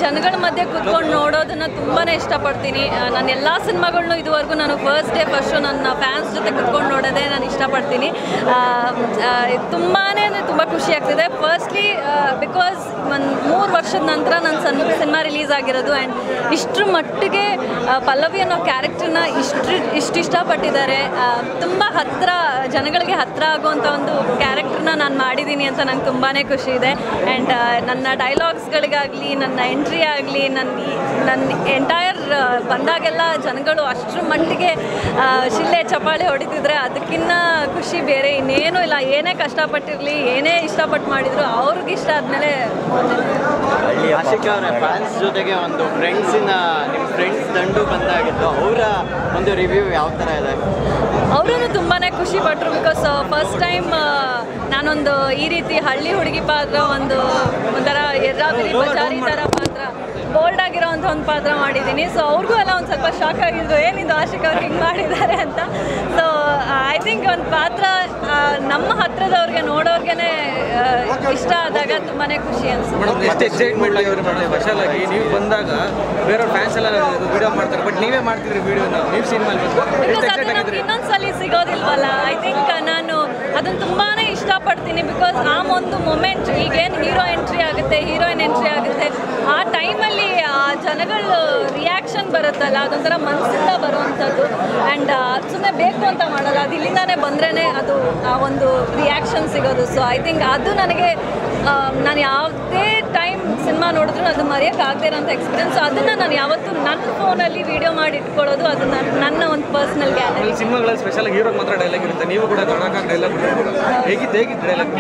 ಜನಗಳ ಮಧ್ಯೆ ಕುತ್ಕೊಂಡು ನೋಡೋದನ್ನ ತುಂಬಾ ಇಷ್ಟಪಡ್ತೀನಿ ಆ, ನನ್ನ ಎಲ್ಲ ಸಿನಿಮಾಗಳ್ನು ಇದುವರೆಗೂ ನಾನು ಫಸ್ಟ್ ಡೇ ಫಸ್ಟು ನನ್ನ ಫ್ಯಾನ್ಸ್ ಜೊತೆ ಕುತ್ಕೊಂಡು ನೋಡೋದೇ ನಾನು ಇಷ್ಟಪಡ್ತೀನಿ ತುಂಬಾ ತುಂಬ ಖುಷಿ ಆಗ್ತಿದೆ ಫಸ್ಟ್ಲಿ ಬಿಕಾಸ್ ಒಂದು ಮೂರು ವರ್ಷದ ನಂತರ ನನ್ನ ಸನ್ ಸಿನಿಮಾ ರಿಲೀಸ್ ಆಗಿರೋದು ಆ್ಯಂಡ್ ಇಷ್ಟರ ಮಟ್ಟಿಗೆ ಆ, ಪಲ್ಲವಿ ಅನ್ನೋ ಕ್ಯಾರೆಕ್ಟರ್ನ ಇಷ್ಟು ಇಷ್ಟು ಇಷ್ಟಪಟ್ಟಿದ್ದಾರೆ ತುಂಬ ಹತ್ತಿರ ಜನಗಳಿಗೆ ಹತ್ತಿರ ಆಗುವಂಥ ಒಂದು ಕ್ಯಾರೆಕ್ಟರ್ನ ನಾನು ಮಾಡಿದ್ದೀನಿ ಅಂತ ನಂಗೆ ತುಂಬಾ ಖುಷಿ ಇದೆ ಆ್ಯಂಡ್ ನನ್ನ ಡೈಲಾಗ್ಸ್ಗಳಿಗಾಗಲಿ ನನ್ನ ಎಂಟ್ರಿ ಆಗಲಿ ನನ್ನ ಈ- ನನ್ನ ಎಂಟೈರ್ ಬಂದಾಗೆಲ್ಲ ಜನಗಳು ಅಷ್ಟರ ಮಟ್ಟಿಗೆ ಆ, ಶಿಲ್ಲೆ ಚಪಾಳಿ ಹೊಡಿತಿದ್ರೆ ಅದಕ್ಕಿಂತ ಖುಷಿ ಬೇರೆ ಇನ್ನೇನೂ ಇಲ್ಲ ಏನೇ ಕಷ್ಟಪಟ್ಟಿರಲಿ ಏನೇ ಇಷ್ಟಪಟ್ಟು ಮಾಡಿದ್ರು ಅವ್ರಿಗೆ ಇಷ್ಟ ಆದಮೇಲೆ ಆಶಿಕ್ ಅವರ ಫ್ಯಾನ್ಸ್ ಜೊತೆಗೆ ಒಂದು ಫ್ರೆಂಡ್ಸಿನ ನಿಮ್ಮ ಫ್ರೆಂಡ್ಸ್ ದಂಡು ಬಂದಾಗಿತ್ತು ಅವರ ಒಂದು ರಿವ್ಯೂ ಯಾವ ಥರ ಇದೆ ಅವರೂ ತುಂಬಾ ಖುಷಿ ಪಟ್ಟರು ಬಿಕಾಸ್ ಫಸ್ಟ್ ಟೈಮ್ ನಾನೊಂದು ಈ ರೀತಿ ಹಳ್ಳಿ ಹುಡುಗಿ ಪಾತ್ರ ಒಂದು ಒಂಥರ ಎರ್ರಾಬಿರಿ ಬಜಾರಿ ಥರ ಪಾತ್ರ ಬೋಲ್ಡ್ ಆಗಿರೋವಂಥ ಒಂದು ಪಾತ್ರ ಮಾಡಿದ್ದೀನಿ ಸೊ ಅವ್ರಿಗೂ ಎಲ್ಲ ಒಂದು ಸ್ವಲ್ಪ ಶಾಕ್ ಆಗಿದ್ರು ಏನಿದು ಆಶಿಕ್ ಅವ್ರು ಹಿಂಗೆ ಮಾಡಿದ್ದಾರೆ ಅಂತ ಸೊ ಐ ಥಿಂಕ್ ಒಂದು ಪಾತ್ರ ಆ, ನಮ್ಮ ಹತ್ರದವ್ರಿಗೆ ನೋಡೋರ್ಗೆ ಇಷ್ಟ ಆದಾಗ ತುಂಬಾ ಖುಷಿ ಅನ್ಸುತ್ತೆ ಮೇಡಮ್ ಎಷ್ಟು ಎಕ್ಸೈಟ್ಮೆಂಟ್ ಆಗಿದ್ರು ಮೇಡಮ್ ಸ್ಪೆಷಲ್ ಆಗಿ ನೀವು ಬಂದಾಗ ಬೇರೆಯವ್ರ ಫ್ಯಾನ್ಸ್ ಎಲ್ಲ ವಿಡಿಯೋ ಮಾಡ್ತಾರೆ ಬಟ್ ನೀವೇ ಮಾಡ್ತಿದ್ರಿ ವಿಡಿಯೋನ ನೀವು ಸಿನಿಮಾ ಎಷ್ಟು ಬಿಕಾಸ್ ಎಕ್ಸೈಟ್ ಅದು ನಮ್ಗೆ ಆಗಿದ್ರಿ ಇನ್ನೊಂದ್ಸಲಿ ಸಿಗೋದಿಲ್ವಲ್ಲ ಐ ಥಿಂಕ್ ನಾನು ಅದನ್ನು ತುಂಬಾ ಇಷ್ಟಪಡ್ತೀನಿ ಬಿಕಾಸ್ ಆ ಒಂದು ಮೊಮೆಂಟ್ ಈಗೇನು ಹೀರೋ ಎಂಟ್ರಿ ಆಗುತ್ತೆ ಹೀರೋಯಿನ್ ಎಂಟ್ರಿ ಆಗುತ್ತೆ ಆ ಟೈಮಲ್ಲಿ ಆ ಜನಗಳು ರಿಯಾಕ್ಷನ್ ಬರುತ್ತಲ್ಲ ಅದೊಂಥರ ಮನಸ್ಸಿಂದ ಬರುವಂಥದ್ದು ಆ್ಯಂಡ್ ಸುಮ್ಮನೆ ಬೇಕು ಅಂತ ಮಾಡಲ್ಲ ಅದು ಇಲ್ಲಿಂದಾನೇ ಬಂದ್ರೇ ಅದು ಆ ಒಂದು ರಿಯಾಕ್ಷನ್ ಸಿಗೋದು ಸೊ ಐ ಥಿಂಕ್ ಅದು ನನಗೆ ಆ, ನಾನು ಯಾವುದೇ ಟೈಮ್ ಸಿನಿಮಾ ನೋಡಿದ್ರು ಅದು ಮರೆಯೋಕ್ಕಾಗದೇ ಇರೋಂಥ ಎಕ್ಸ್ಪೀರಿಯನ್ಸ್ ಅದನ್ನು ನಾನು ಯಾವತ್ತೂ ನನ್ನ ಫೋನಲ್ಲಿ ವಿಡಿಯೋ ಮಾಡಿ ಇಟ್ಕೊಳ್ಳೋದು ಅದು ನನ್ನ ನನ್ನ ಒಂದು ಪರ್ಸ್ನಲ್ ಗ್ಯಾಲರಿ ಸಿನಿಮಾಗಳಲ್ಲಿ ಸ್ಪೆಷಲ್ ಆಗಿ ಹೀರೋ ಮಾತ್ರ ಡೈಲಾಗ್ ಇರುತ್ತೆ ನೀವು ಕೂಡ ದೊಡ್ಡಕ್ಕಾಗಿ ಡೈಲಾಗ್ ಹೇಗಿತ್ತು ಹೇಗಿತ್ತು ಡೈಲಾಗ್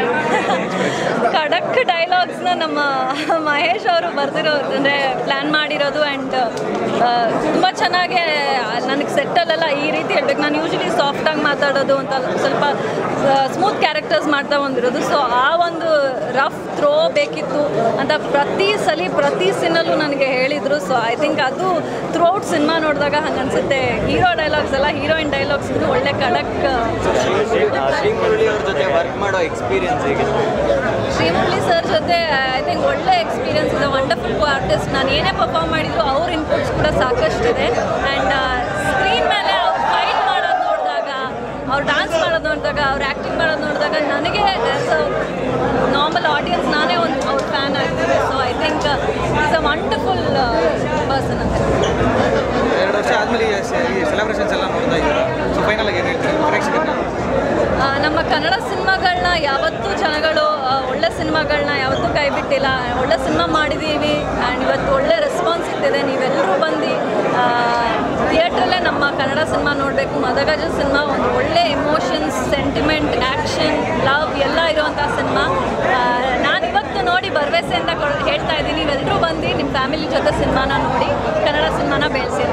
ಖಡಕ್ ಡೈಲಾಗ್ಸ್ನ ನಮ್ಮ ಮಹೇಶ್ ಅವರು ಬರೆದಿರೋ ಅಂದರೆ ಪ್ಲ್ಯಾನ್ ಮಾಡಿರೋದು ಆ್ಯಂಡ್ ತುಂಬ ಚೆನ್ನಾಗಿ ನನಗೆ ಸೆಟ್ಟಲ್ಲೆಲ್ಲ ಈ ರೀತಿ ಹೇಳ್ಬೇಕು ನಾನು ಯೂಶಲಿ ಸಾಫ್ಟಾಗಿ ಮಾತಾಡೋದು ಅಂತ ಸ್ವಲ್ಪ ಸ್ಮೂತ್ ಕ್ಯಾರೆಕ್ಟರ್ಸ್ ಮಾಡ್ತಾ ಬಂದಿರೋದು ಸೊ ಆ ಒಂದು ರಫ್ ಥ್ರೋ ಬೇಕಿತ್ತು ಅಂತ ಪ್ರತಿ ಸಲ ಪ್ರತಿ ಸೀನಲ್ಲೂ ನನಗೆ ಹೇಳಿದರು ಸೊ ಐ ಥಿಂಕ್ ಅದು ಥ್ರೂ ಔಟ್ ಸಿನಿಮಾ ನೋಡಿದಾಗ ಹಂಗೆ ಅನ್ಸುತ್ತೆ ಹೀರೋ ಡೈಲಾಗ್ಸ್ ಎಲ್ಲ ಹೀರೋಯಿನ್ ಡೈಲಾಗ್ಸ್ ಒಳ್ಳೆ ಖಡಕ್ ಶ್ರೀಮುರಳಿ ಅವ್ರ ಜೊತೆ ವರ್ಕ್ ಮಾಡೋ ಎಕ್ಸ್ಪೀರಿಯನ್ಸ್ ಹೇಗಿತ್ತು ಶ್ರೀಮುರಳಿ ಸರ್ ಜೊತೆ ಐ ಥಿಂಕ್ ಒಳ್ಳೆ ಎಕ್ಸ್ಪೀರಿಯನ್ಸ್ ಇದೆ ವಂಡರ್ಫುಲ್ ಆರ್ಟಿಸ್ಟ್ ನಾನು ಏನೇ ಪರ್ಫಾರ್ಮ್ ಮಾಡಿದ್ರು ಅವ್ರ ಇನ್ಪುಟ್ಸ್ ಕೂಡ ಸಾಕಷ್ಟಿದೆ ಆ್ಯಂಡ್ ಸ್ಕ್ರೀನ್ ಮೇಲೆ ಅವ್ರು ಫೈಟ್ ಮಾಡೋದು ನೋಡಿದಾಗ ಅವ್ರು ಡಾನ್ಸ್ ಮಾಡೋದು ನೋಡಿದಾಗ ಅವ್ರು ಆ್ಯಕ್ಟಿಂಗ್ ಮಾಡೋದು ನೋಡಿದಾಗ ನನಗೆ ಆ್ಯಸ್ ಅ ನಾರ್ಮಲ್ ಆಡಿಯನ್ಸ್ ನಾನೇ ಒಂದು ಅವ್ರ ಫ್ಯಾನ್ ಆಗ್ತಿದೆ so I think is a wonderful person ಅಂತ ಎರಡು ವರ್ಷ ಆದಮೇಲೆ ಈ ಸೆಲೆಬ್ರೇಷನ್ಸ್ ಎಲ್ಲ ನೋಡ್ತಾ ಇದ್ದೀರಾ ಸೊ ಫೈನಲ್ ಆಗಿ ಏನು ಹೇಳ್ತೀರಾ ಪ್ರೇಕ್ಷಕರನ್ನ ಆ, ನಮ್ಮ ಕನ್ನಡ ಸಿನಿಮಾಗಳನ್ನ ಯಾವತ್ತೂ ಜನಗಳು ಆ, ಒಳ್ಳೆ ಸಿನಿಮಾಗಳನ್ನ ಯಾವತ್ತೂ ಕೈ ಬಿಟ್ಟಿಲ್ಲ ಒಳ್ಳೆ ಸಿನಿಮಾ ಮಾಡಿದ್ದೀವಿ ಆ್ಯಂಡ್ ಇವತ್ತು ಒಳ್ಳೆ ರೆಸ್ಪಾನ್ಸ್ ಸಿಗ್ತಿದೆ ನೀವೆಲ್ಲರೂ ಬಂದು ಥಿಯೇಟ್ರಲ್ಲೇ ನಮ್ಮ ಕನ್ನಡ ಸಿನಿಮಾ ನೋಡಬೇಕು ಮದಗಜ ಸಿನಿಮಾ ಒಂದು ಒಳ್ಳೆ ಎಮೋಷನ್ಸ್ ಸೆಂಟಿಮೆಂಟ್ ಆ್ಯಕ್ಷನ್ ಲವ್ ಎಲ್ಲ ಇರುವಂಥ ಸಿನಿಮಾ ನಾನು ಇವತ್ತು ನೋಡಿ ಭರವಸೆಯಿಂದ ಕೊಡ್ ಹೇಳ್ತಾ ಇದ್ದೀನಿ ನೀವೆಲ್ಲರೂ ಬಂದು ನಿಮ್ಮ ಫ್ಯಾಮಿಲಿ ಜೊತೆ ಸಿನಿಮಾನ ನೋಡಿ ಕನ್ನಡ ಸಿನಿಮಾನ ಬೆಳೆಸಿ